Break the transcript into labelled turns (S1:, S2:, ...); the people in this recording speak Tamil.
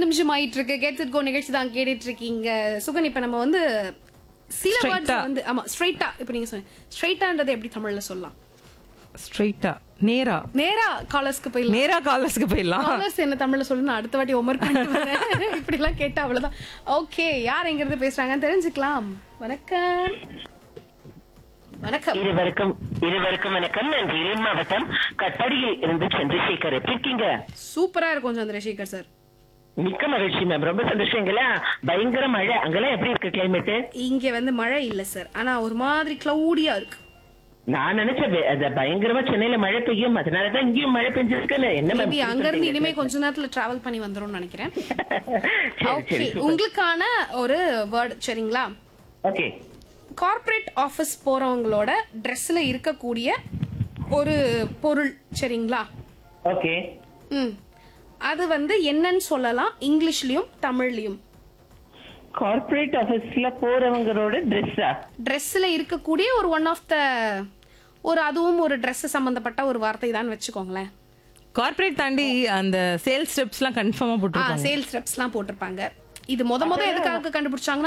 S1: நிமிஷம் ஆயிட்டு இருக்கு கெட் இட் கோ நிகழ்ச்சி தான் கேட்டுட்டு இருக்கீங்க சுகன் இப்ப நம்ம வந்து சில
S2: Straight-ஆ.
S1: வேர்ட்ஸ் வந்து ஆமா ஸ்ட்ரைட்டா இப்ப நீங்க சொன்னீங்க ஸ்ட்ரைட்டான்றது எப்படி தமிழ்ல சொல்லலாம்
S2: ஸ்ட்ரைட்டா நேரா
S1: நேரா காலர்ஸ்க்கு போயிடலாம்
S2: நேரா காலர்ஸ்க்கு போயிடலாம்
S1: காலர்ஸ் என்ன தமிழ்ல சொல்லணும் அடுத்த வாட்டி ஒமர் பண்ணிட்டு வரேன் இப்படி எல்லாம் கேட்டா அவ்வளவுதான் ஓகே யார் எங்க இருந்து பேசுறாங்கன்னு தெரிஞ்சுக்கலாம் வணக்கம் வணக்கம்
S3: இருவருக்கும் இருவருக்கும் வணக்கம் நான் வேலூர் மாவட்டம் கட்டடியில் இருந்து சந்திரசேகர் எப்படி இருக்கீங்க
S1: சூப்பரா இருக்கும் சந்திரசேகர் சார்
S3: மிக்க மகிழ்ச்சி மேம் ரொம்ப சந்தோஷங்களா பயங்கர மழை அங்கெல்லாம் எப்படி இருக்கு கிளைமேட்
S1: இங்க வந்து மழை இல்ல சார் ஆனா ஒரு மாதிரி கிளவுடியா இருக்கு
S3: நான் நினைச்சேன் வே- அது பயங்கரமா சென்னையில மழை பெய்யும் அதனாலதான் இங்கேயும் மழை பெஞ்சிருக்குல்ல என்ன மேம்
S1: மேபி அங்க இருந்து இனிமே கொஞ்ச நேரத்துல டிராவல் பண்ணி வந்துரும்னு நினைக்கிறேன்
S3: சரி
S1: ஓகே
S3: சரி
S1: உங்களுக்கான ஒரு வேர்ட் சரிங்களா
S3: ஓகே
S1: கார்ப்பரேட் ஆபீஸ் போறவங்களோட ட்ரெஸ்ல இருக்கக்கூடிய ஒரு பொருள் சரிங்களா
S3: ஓகே
S1: ம் அது வந்து என்னன்னு சொல்லலாம் இங்கிலீஷ்லயும் தமிழ்லயும்
S3: கார்ப்பரேட் ஆபீஸ்ல போறவங்களோட ட்ரெஸ்ஸா
S1: ட்ரெஸ்ல இருக்கக்கூடிய ஒரு ஒன் ஆஃப் த ஒரு அதுவும் ஒரு Dress சம்பந்தப்பட்ட ஒரு வார்த்தை தான் வச்சுக்கோங்களேன்
S2: கார்ப்பரேட் தாண்டி அந்த சேல்ஸ் ஸ்டெப்ஸ்லாம் கன்ஃபார்மா
S1: ஆ
S2: போட்டுருக்காங்க
S1: சேல்ஸ் ரெப்ஸ்லாம் போட்டிருப்பாங்க இது முத முத எதுக்காக கண்டுபிடிச்சாங்கன்னா